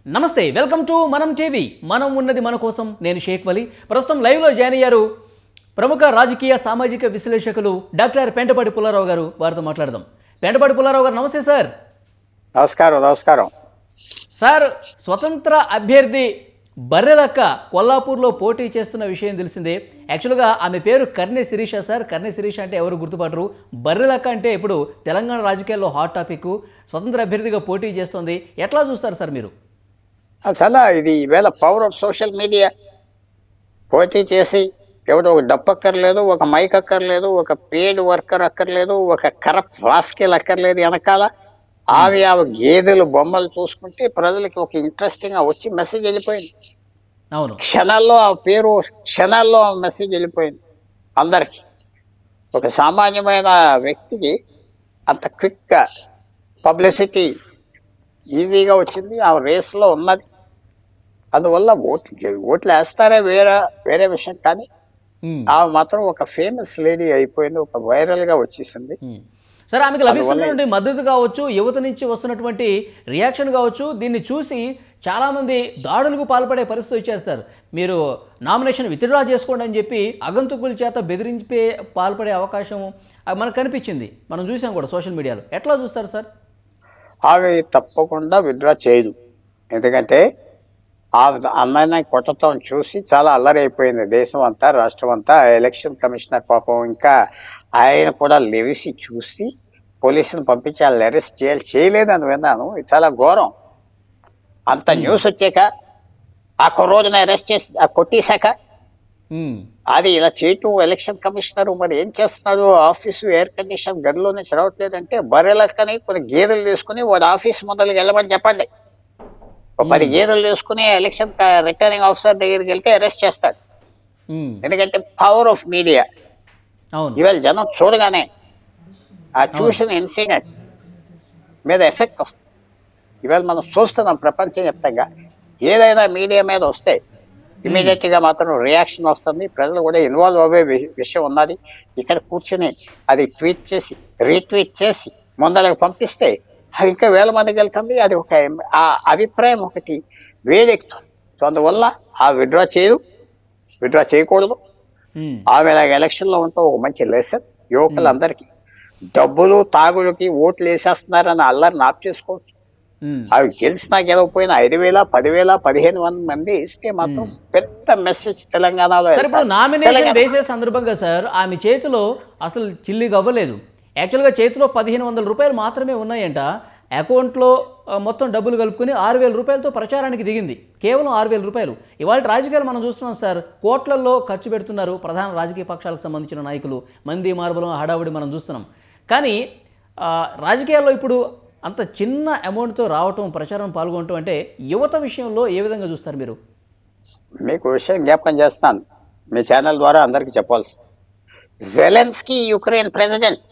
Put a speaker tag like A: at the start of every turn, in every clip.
A: నమస్తే welcome to మనం TV మనం ఉన్నది మన కోసం నేను షేక్ వలి ప్రస్తుతం లైవ్లో జాయిన్ అయ్యారు ప్రముఖ రాజకీయ సామాజిక విశ్లేషకులు డాక్టర్ పెంటపాటి పుల్లారావు గారు వారితో మాట్లాడదాం పెంటపాటి పుల్లారావు గారు నమస్తే సార్
B: నమస్కారం నమస్కారం
A: సార్ స్వతంత్ర అభ్యర్థి బర్రెలక్క కొల్లాపూర్లో పోటీ చేస్తున్న విషయం తెలిసిందే యాక్చువల్గా ఆమె పేరు కర్ణె శిరీష సార్ కర్ణె శిరీష అంటే ఎవరు గుర్తుపడరు బర్రెలక్క అంటే ఇప్పుడు తెలంగాణ రాజకీయాల్లో హాట్ టాపిక్ స్వతంత్ర అభ్యర్థిగా పోటీ చేస్తుంది ఎట్లా చూస్తారు సార్ మీరు
B: ఆ, చాలా ఇది ఈవేళ పవర్ ఆఫ్ సోషల్ మీడియా పోటీ చేసి ఎవడో ఒక డప్పు అక్కర్లేదు ఒక మైక్ అక్కర్లేదు ఒక పేడ్ వర్కర్ అక్కర్లేదు ఒక కరప్ట్ రాస్కెల్ అక్కర్లేదు వెనకాల ఆవి ఆవి గేదెలు బొమ్మలు చూసుకుంటే ప్రజలకి ఒక ఇంట్రెస్టింగ్ గా వచ్చి మెసేజ్ వెళ్ళిపోయింది
A: అవును
B: క్షణాల్లో ఆ పేరు క్షణాల్లో ఆ మెసేజ్ వెళ్ళిపోయింది అందరికి ఒక సామాన్యమైన వ్యక్తికి అంత క్విక్ గా పబ్లిసిటీ ఈజీగా వచ్చింది ఆ రేస్ లో ఉన్నది అందువల్ల ఓట్లు ఓట్లు వేస్తారే వేరే వేరే విషయం కానీ
A: ఉమ్.
B: ఆమె మాత్రం ఒక ఫేమస్ లేడీ అయిపోయింది ఒక వైరల్ గా వచ్చేసింది
A: ఉమ్. సరే ఆమెకు లభిస్తున్నటువంటి మద్దతు కావచ్చు యువత నుంచి వస్తున్నటువంటి రియాక్షన్ కావచ్చు దీన్ని చూసి చాలామంది దాడులకు పాల్పడే పరిస్థితి వచ్చారు సార్ మీరు నామినేషన్ విత్డ్రా చేసుకోండి అని చెప్పి అగంతుకుల చేత బెదిరింపే పాల్పడే అవకాశం ఆ, మనకు కనిపించింది మనం చూసాం కూడా సోషల్ మీడియాలో ఎట్లా చూస్తారు సార్
B: ఆమె తప్పకుండా విత్డ్రా చేయదు ఎందుకంటే ఆ అమ్మాయిని కొట్టడం చూసి చాలా అల్లరి అయిపోయింది దేశం అంతా రాష్ట్రం అంతా ఎలక్షన్ కమిషనర్ పాపం ఇంకా ఆయన కూడా లెవిసి చూసి పోలీసులు పంపించి వాళ్ళు అరెస్ట్ చేయాలి చేయలేదని విన్నాను ఇది చాలా ఘోరం అంత న్యూస్ వచ్చాక ఆ రోజున అరెస్ట్ చేసి ఆ కొట్టేశాక
A: ఉమ్.
B: అది ఇలా చేయటం ఎలక్షన్ కమిషనర్ మరి ఏం చేస్తున్నారు ఆఫీసు ఎయిర్ కండిషన్ గదిలో నుంచి రావట్లేదంటే బర్రెలక్కని కొన్ని గేదెలు తీసుకుని వాడు ఆఫీస్ మొదలు వెళ్ళమని చెప్పండి ఒక పది గేదెలు తీసుకుని ఎలక్షన్ రిటర్నింగ్ ఆఫీసర్ దగ్గరికి వెళ్తే అరెస్ట్ చేస్తాడు
A: ఉమ్.
B: ఎందుకంటే పవర్ ఆఫ్ మీడియా
A: అవును
B: ఇవాళ జనం చూడగానే ఆ చూసిన ఇన్సిడెంట్ మీద ఎఫెక్ట్ వస్తుంది ఇవాళ మనం చూస్తున్నాం ప్రపంచం వ్యాప్తంగా ఏదైనా మీడియా మీద వస్తే ఇమీడియట్ గా మాత్రం రియాక్షన్ వస్తుంది ప్రజలు కూడా ఇన్వాల్వ్ అవ్వే వి- విషయం ఉన్నది ఇక్కడ కూర్చుని అది ట్వీట్ చేసి రీట్వీట్ చేసి ముందరకు పంపిస్తే అది ఇంకా వేల మందికి వెళ్తుంది అది ఒక ఆ అభిప్రాయం ఒకటి వేడెక్కుతుంది సో అందువల్ల ఆ విడ్రా చేయదు విడ్రా చేయకూడదు
A: ఉమ్.
B: ఆమె ఎలక్షన్ లో ఉంటూ ఒక మంచి లెసన్ యువకులందరికీ డబ్బులు తాగులకి ఓట్లు వేసేస్తున్నారని అల్లరిని ఆప్ చేసుకోవచ్చు
A: ఉమ్.
B: అవి గెలిచినా గెలవకపోయినా ఐదు వేల పదివేల పదిహేను వంద మంది ఇస్తే మాత్రం పెద్ద మెసేజ్ తెలంగాణలో
A: సార్ ఇప్పుడు
B: వెళ్తాది.
A: నామినేషన్
B: తెలంగాణ-
A: వేసే సందర్భంగా సార్ ఆమె చేతిలో అసలు చిల్లిగా అవ్వలేదు యాక్చువల్గా చేతిలో పదిహేను వందల రూపాయలు మాత్రమే ఉన్నాయంట అకౌంట్లో ఆ, మొత్తం డబ్బులు కలుపుకొని ఆరు వేల రూపాయలతో ప్రచారానికి దిగింది కేవలం ఆరు వేల రూపాయలు ఇవాళ రాజకీయాలు మనం చూస్తున్నాం సార్ కోట్లల్లో ఖర్చు పెడుతున్నారు ప్రధాన రాజకీయ పక్షాలకు సంబంధించిన నాయకులు మంది మార్బలం హడావుడి మనం చూస్తున్నాం కానీ ఆ, రాజకీయాల్లో ఇప్పుడు అంత చిన్న అమౌంట్తో రావటం ప్రచారం పాల్గొనటం అంటే యువత విషయంలో ఏ విధంగా చూస్తారు మీరు
B: మీకు విషయం జ్ఞాపకం చేస్తాను మీ ఛానల్ ద్వారా అందరికీ చెప్పాల్సి Zelensky Ukraine president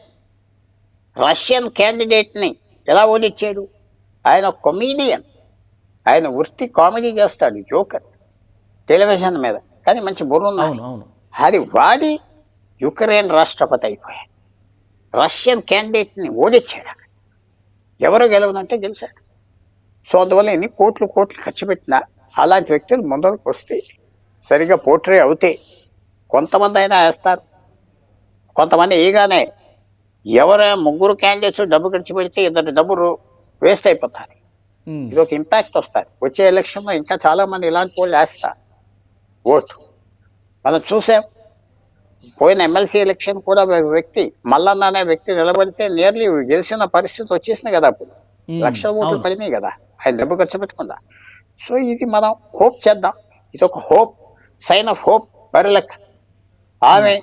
B: Russian candidate ని ఎలా ఓడించాడు ఆయన కొమీడియన్ ఆయన వృత్తి కామెడీ చేస్తాడు జోకర్ టెలివిజన్ మీద కానీ మంచి బుర్ర ఉన్నాడు
A: అవును అవును
B: అది వాడి యుక్రెయిన్ రాష్ట్రపతి అయిపోయాడు రష్యన్ క్యాండిడేట్ ని ఓడించాడు అక్కడ. ఎవరు గెలవనంటే గెలిచాడు సో అందువల్ల ఎన్ని కోట్లు కోట్లు ఖర్చు పెట్టినా అలాంటి వ్యక్తులు ముందరకు వస్తే సరిగా పోట్రే అవుతే కొంతమంది అయినా వేస్తారు కొంతమంది ఈగానే ఎవరు ముగ్గురు క్యాండిడేట్స్ డబ్బు ఖర్చు పెడితే ఇద్దరు డబ్బులు వేస్ట్ అయిపోతారు
A: ఉమ్.
B: ఇది ఒక ఇంపాక్ట్ వస్తుంది వచ్చే ఎలక్షన్ లో ఇంకా చాలా మంది ఇలాంటి వాళ్ళు వేస్తారు ఓటు మనం చూసాం పోయిన ఎమ్మెల్సీ ఎలక్షన్ కూడా ఒక వ్యక్తి మల్లన్న అనే వ్యక్తి నిలబడితే నియర్లీ గెలిచిన పరిస్థితి వచ్చేసింది కదా అప్పుడు
A: ఉమ్.
B: లక్ష ఓట్లు
A: అవును.
B: పడినాయి కదా ఆయన డబ్బు ఖర్చు పెట్టకుండా సో ఇది మనం హోప్ చేద్దాం ఇది ఒక hope sign of hope Barrelakka ఆమె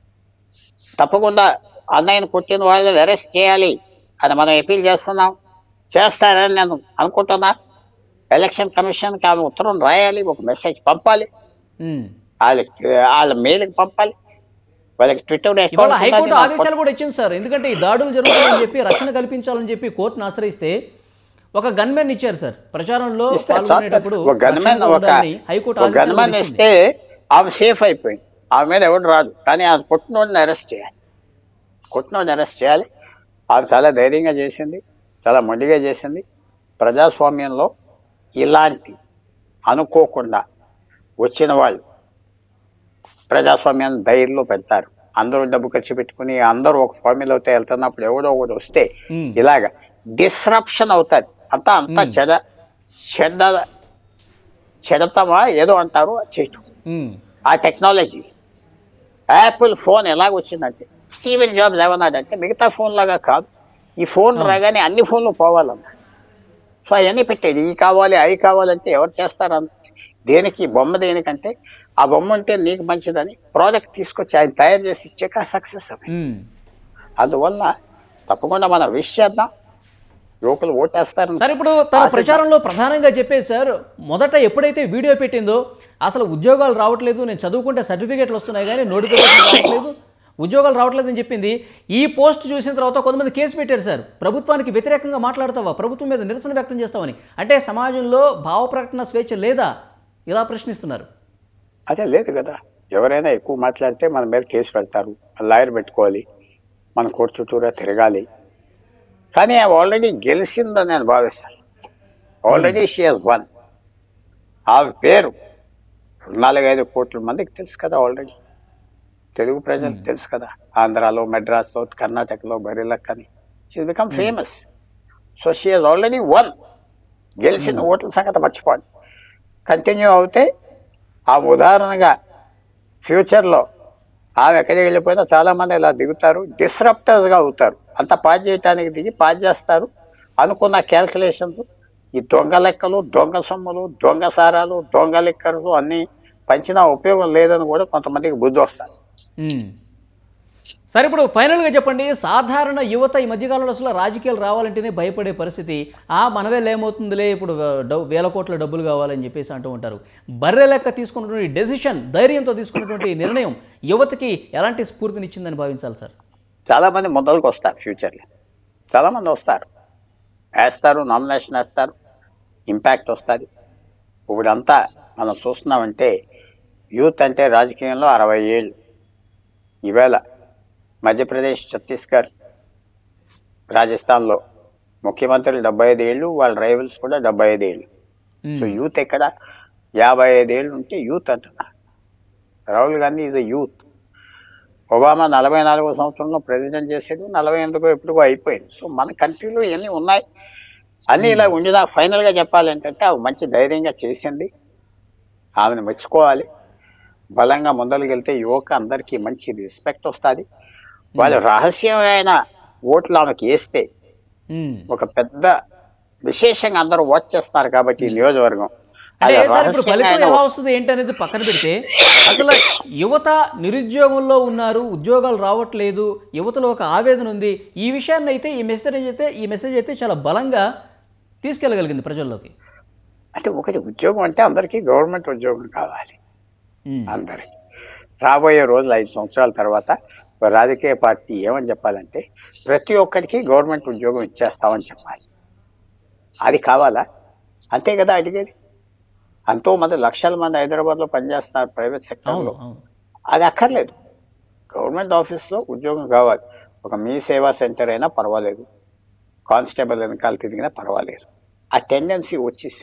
B: తప్పకుండా అన్నయ్యను కొట్టిన వాళ్ళని అరెస్ట్ చేయాలి అని మనం అపీల్ చేస్తున్నాం చేస్తారని నేను అనుకుంటున్నా ఎలక్షన్ కమిషన్కి ఆమె ఉత్తరం రాయాలి ఒక మెసేజ్ పంపాలి
A: ఉమ్.
B: వాళ్ళకి వాళ్ళ మెయిల్కి పంపాలి వాళ్ళకి ట్విట్టర్
A: ఇవాళ
B: అకౌంట్
A: హైకోర్టు
B: ఉన్నది, నా
A: ఆదేశాలు కూడా ఇచ్చింది సార్ ఎందుకంటే ఈ దాడులు జరుగుతాయని చెప్పి రక్షణ కల్పించాలని చెప్పి కోర్టును ఆశ్రయిస్తే ఒక గన్మెన్ ఇచ్చారు సార్ ప్రచారంలో
B: ఇస్తే
A: పాల్గొనేటప్పుడు
B: ఒక గన్మెన్
A: రక్షణగా
B: ఒక
A: ఉండాలని హైకోర్టు
B: ఒక
A: ఆదేశాలు కూడా
B: గన్మెన్
A: ఇచ్చింది.
B: ఇస్తే ఆమె సేఫ్ అయిపోయింది ఆమె మీద ఎవడు రాదు కానీ ఆమె కొట్టినోడిని అరెస్ట్ చేయాలి కొట్టినోడిని అరెస్ట్ చేయాలి ఆమె చాలా ధైర్యంగా చేసింది చాలా మొండిగా చేసింది ప్రజాస్వామ్యంలో ఇలాంటి అనుకోకుండా వచ్చిన వాళ్ళు ప్రజాస్వామ్యాన్ని ధైర్యంలో పెడతారు అందరూ డబ్బు ఖర్చు పెట్టుకుని అందరూ ఒక ఫార్ములాతో వెళ్తున్నప్పుడు ఎవడో ఒకటి వస్తే
A: ఉమ్.
B: ఇలాగ డిస్రప్షన్ అవుతుంది అంతా అంతా
A: మ్మ్.
B: చెడ చెడ్డ చెడతమా ఏదో అంటారు అది చేయటం
A: ఉమ్.
B: ఆ టెక్నాలజీ యాపిల్ ఫోన్ ఎలాగ వచ్చిందంటే స్టీవెన్ జాబ్స్ ఏమన్నాడంటే మిగతా ఫోన్ లాగా కాదు ఈ ఫోన్
A: ఆ.
B: రాగానే అన్ని ఫోన్లు పోవాలన్న సో అవన్నీ పెట్టాడు ఈ కావాలి అవి కావాలంటే ఎవరు చేస్తారన్న దేనికి బొమ్మ దేనికంటే ఆ బొమ్మ ఉంటే నీకు మంచిదని ప్రోడక్ట్ తీసుకొచ్చి ఆయన తయారు చేసి ఇచ్చాక సక్సెస్ అవి
A: ఉమ్.
B: అందువల్ల తప్పకుండా మనం విష్ చేద్దాం యువకులు ఓటేస్తారని
A: సార్ ఇప్పుడు తన
B: ఆశిద్దాం.
A: ప్రచారంలో ప్రధానంగా చెప్పేది సార్ మొదట ఎప్పుడైతే వీడియో పెట్టిందో అసలు ఉద్యోగాలు రావట్లేదు నేను చదువుకుంటే సర్టిఫికేట్లు వస్తున్నాయి కానీ నోటిఫికేషన్ రావట్లేదు ఉద్యోగాలు రావట్లేదని చెప్పింది ఈ పోస్ట్ చూసిన తర్వాత కొంతమంది కేసు పెట్టారు సార్ ప్రభుత్వానికి వ్యతిరేకంగా మాట్లాడతావా ప్రభుత్వం మీద నిరసన వ్యక్తం చేస్తామని అంటే సమాజంలో భావ ప్రకటన స్వేచ్ఛ లేదా ఇలా ప్రశ్నిస్తున్నారు
B: అదే లేదు కదా ఎవరైనా ఎక్కువ మాట్లాడితే మన మీద కేసు పెడతారు లాయర్ పెట్టుకోవాలి మన కోర్టు చుట్టూరా తిరగాలి కానీ ఆమె ఆల్రెడీ గెలిచిందని నేను భావిస్తాను ఆల్రెడీ షీ హాజ్ వన్ ఆమె పేరు నాలుగైదు కోట్ల మందికి తెలుసు కదా ఆల్రెడీ తెలుగు ప్రజలకు తెలుసు కదా ఆంధ్రాలో మెడ్రాస్లో కర్ణాటకలో బరిలక్ అని she become famous so she has already won గెలిచిన ఓట్ల సంగతి మర్చిపోండి కంటిన్యూ అవుతే ఆ ఉదాహరణగా ఫ్యూచర్లో ఆమె ఎక్కడికి వెళ్ళిపోయినా చాలా మంది ఇలా దిగుతారు disruptors గా అవుతారు అంత పాస్ చేయటానికి దిగి పాస్ చేస్తారు అనుకున్న క్యాల్కులేషన్స్ ఈ దొంగ లెక్కలు దొంగ సొమ్ములు దొంగ సారాలు దొంగ లెక్కలు అన్నీ పంచినా ఉపయోగం లేదని కూడా కొంతమందికి బుద్ధి వస్తారు
A: మ్మ్. సరే ఇప్పుడు ఫైనల్గా చెప్పండి సాధారణ యువత ఈ మధ్యకాలంలో అసలు రాజకీయాలు రావాలంటేనే భయపడే పరిస్థితి ఆ మనవే ఏమవుతుందిలే ఇప్పుడు డబ్బు- వేల కోట్ల డబ్బులు కావాలని చెప్పేసి అంటూ ఉంటారు బర్రె లెక్క తీసుకున్నటువంటి డెసిషన్ ధైర్యంతో తీసుకున్నటువంటి ఈ నిర్ణయం యువతకి ఎలాంటి స్ఫూర్తినిచ్చిందని భావించాలి సార్
B: చాలా మంది మొదలకు వస్తారు ఫ్యూచర్లో చాలా మంది వస్తారు వేస్తారు నామినేషన్ వేస్తారు ఇంపాక్ట్ వస్తుంది ఇప్పుడంతా మనం చూస్తున్నామంటే యూత్ అంటే రాజకీయంలో అరవై ఏళ్ళు ఈవేళ మధ్యప్రదేశ్ ఛత్తీస్గఢ్ రాజస్థాన్లో ముఖ్యమంత్రులు డెబ్బై ఐదు ఏళ్ళు వాళ్ళ రైవల్స్ కూడా డెబ్బై ఐదు ఏళ్ళు సో
A: మ్మ్.
B: యూత్ ఎక్కడ యాభై ఐదు ఏళ్ళు ఉంటే యూత్ అంటున్నారు రాహుల్ గాంధీ ఇది యూత్ ఒబామా నలభై నాలుగో సంవత్సరంలో ప్రెసిడెంట్ చేసాడు నలభై ఎనిమిదికో ఎప్పుడుకో అయిపోయింది సో మన కంట్రీలో ఇవన్నీ ఉన్నాయి అన్నీ ఇలా ఉండినా ఫైనల్గా చెప్పాలి ఏంటంటే ఆమె మంచి ధైర్యంగా చేసింది ఆమెను మెచ్చుకోవాలి బలంగా ముందరికి యువక అందరికీ మంచి రెస్పెక్ట్ వస్తుంది వాళ్ళు రహస్యమైన ఓట్లు ఆమెకి వేస్తే
A: మ్మ్.
B: ఒక పెద్ద విశేషంగా అందరూ వాచ్ చేస్తారు కాబట్టి ఈ నియోజకవర్గం
A: అంటే
B: అది
A: సార్ ఇప్పుడు
B: రహస్యంగా
A: ఫలితం
B: ఆయన
A: ఎలా వస్తుంది ఏంటి అనేది పక్కన పెడితే అసలు యువత నిరుద్యోగంలో ఉన్నారు ఉద్యోగాలు రావట్లేదు యువతలో ఒక ఆవేదన ఉంది ఈ విషయాన్ని అయితే ఈ మెసేజ్ అయితే ఈ మెసేజ్ అయితే చాలా బలంగా తీసుకెళ్ళగలిగింది ప్రజల్లోకి
B: అంటే ఒకటి ఉద్యోగం అంటే అందరికీ గవర్నమెంట్ ఉద్యోగం కావాలి
A: మ్మ్.
B: అందరికి రాబోయే రోజులు ఐదు సంవత్సరాల తర్వాత ఒక రాజకీయ పార్టీ ఏమని చెప్పాలంటే ప్రతి ఒక్కరికి గవర్నమెంట్ ఉద్యోగం ఇచ్చేస్తామని చెప్పాలి అది కావాలా అంతే కదా అడిగేది ఎంతో మంది లక్షల మంది హైదరాబాద్లో పనిచేస్తున్నారు ప్రైవేట్
A: అవును
B: సెక్టర్లో
A: అవును
B: అది అక్కర్లేదు గవర్నమెంట్ ఆఫీస్లో ఉద్యోగం కావాలి ఒక మీ సేవా సెంటర్ అయినా పర్వాలేదు కానిస్టేబుల్ వెనకాల తిరిగినా పర్వాలేదు ఆ టెండెన్సీ వచ్చేసి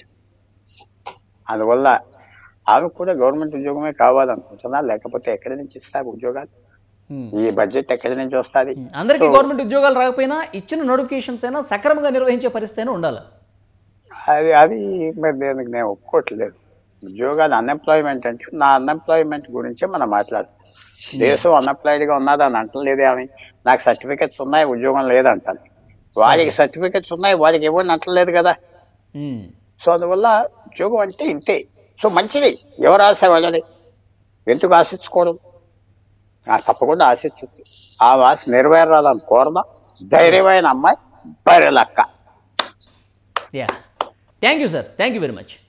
B: అందువల్ల ఆమెకు కూడా గవర్నమెంట్ ఉద్యోగమే కావాలనుకుంటున్నా లేకపోతే ఎక్కడి నుంచి ఇస్తారు ఉద్యోగాలు
A: మ్మ్.
B: ఈ బడ్జెట్ ఎక్కడి నుంచి వస్తుంది
A: అందరికీ గవర్నమెంట్ ఉద్యోగాలు రాకపోయినా ఇచ్చిన నోటిఫికేషన్స్ అయినా సక్రమంగా నిర్వహించే పరిస్థితి అయినా ఉండాలి
B: అది అది మరి దీనికి నేను ఒప్పుకోవట్లేదు ఉద్యోగాలు అన్ఎంప్లాయ్మెంట్ అంటే నా అన్ఎంప్లాయ్మెంట్ గురించే మనం మాట్లాడతాం దేశం unemployed గా ఉన్నది అని అంటలేదు ఆమె నాకు సర్టిఫికెట్స్ ఉన్నాయి ఉద్యోగం లేదంటాను వాడికి సర్టిఫికెట్స్ ఉన్నాయి వాడికి ఇవ్వండి అంటలేదు కదా
A: మ్మ్.
B: సో అందువల్ల ఉద్యోగం అంటే ఇంతే సో మంచిది ఎవరు ఆశ వాళ్ళది ఎందుకు ఆశించుకోవడం ఆ, తప్పకుండా ఆశిస్తుంది ఆ ఆశ నెరవేరాలని కోరదాం ధైర్యమైన అమ్మాయి Barrelakka
A: yeah thank you sir thank you very much